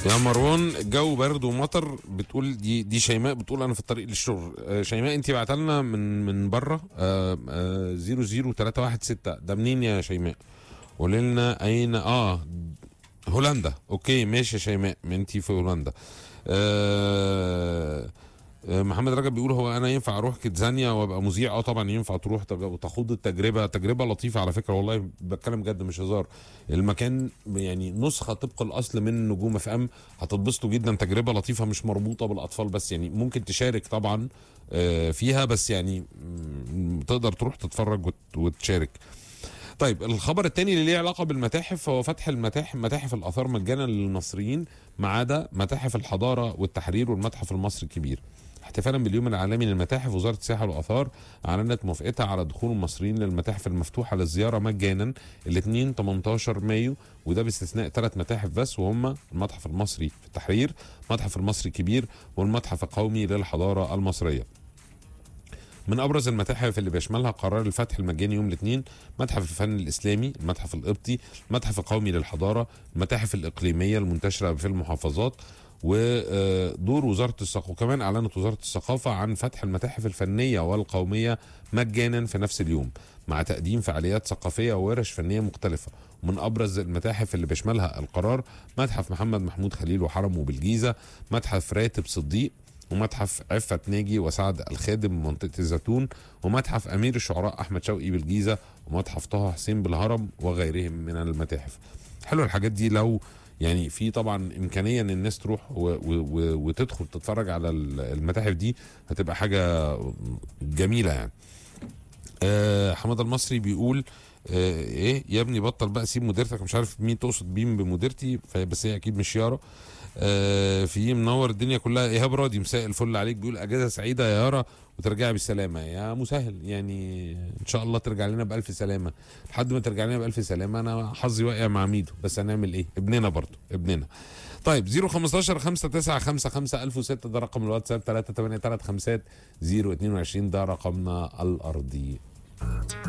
يا مروان الجو برد ومطر بتقول دي دي شيماء بتقول انا في الطريق للشغل آه، شيماء انت بعت لنا من من بره 00316 ده منين يا شيماء قولي لنا اين اه هولندا اوكي ماشي يا شيماء انت في هولندا آه آه، محمد رجب بيقول هو انا ينفع اروح كيدزانيا وابقى مذيع اه طبعا ينفع تروح تج- وتخوض التجربه تجربه لطيفه على فكره والله بتكلم جد مش هزار المكان يعني نسخه طبق الاصل من نجوم اف ام هتتبسطوا جدا تجربه لطيفه مش مربوطه بالاطفال بس يعني ممكن تشارك طبعا آه، فيها بس يعني مم، تقدر تروح تتفرج وت- وتشارك طيب الخبر الثاني اللي ليه علاقه بالمتاحف هو فتح المتاحف متاحف الاثار مجانا للمصريين ما عدا متاحف الحضاره والتحرير والمتحف المصري الكبير احتفالا باليوم العالمي للمتاحف وزاره السياحه والاثار اعلنت موافقتها على دخول المصريين للمتاحف المفتوحه للزياره مجانا الاثنين 18 مايو وده باستثناء ثلاث متاحف بس وهم المتحف المصري في التحرير المتحف المصري الكبير والمتحف القومي للحضاره المصريه من ابرز المتاحف اللي بيشملها قرار الفتح المجاني يوم الاثنين متحف الفن الاسلامي المتحف القبطي المتحف القومي للحضاره المتاحف الاقليميه المنتشره في المحافظات ودور وزاره الثقافه وكمان اعلنت وزاره الثقافه عن فتح المتاحف الفنيه والقوميه مجانا في نفس اليوم مع تقديم فعاليات ثقافيه وورش فنيه مختلفه ومن ابرز المتاحف اللي بيشملها القرار متحف محمد محمود خليل وحرمه بالجيزه متحف راتب صديق ومتحف عفة ناجي وسعد الخادم بمنطقة الزيتون ومتحف أمير الشعراء أحمد شوقي بالجيزة ومتحف طه حسين بالهرم وغيرهم من المتاحف حلو الحاجات دي لو يعني في طبعا إمكانية إن الناس تروح و و و وتدخل تتفرج على ال- المتاحف دي هتبقى حاجة جميلة يعني آه حماد المصري بيقول آه ايه يا ابني بطل بقى سيب مديرتك مش عارف مين تقصد بيه بمديرتي ف- بس هي اكيد مش يارا آه في منور الدنيا كلها ايهاب راضي مساء الفل عليك بيقول اجازه سعيده يا يارا وترجعي بالسلامه يا مسهل يعني ان شاء الله ترجع لنا بالف سلامه لحد ما ترجع لنا بالف سلامه انا حظي واقع مع ميدو بس هنعمل ايه ابننا برضو ابننا طيب 015 5955 1006 ده رقم الواتساب 383 022 ده رقمنا الارضي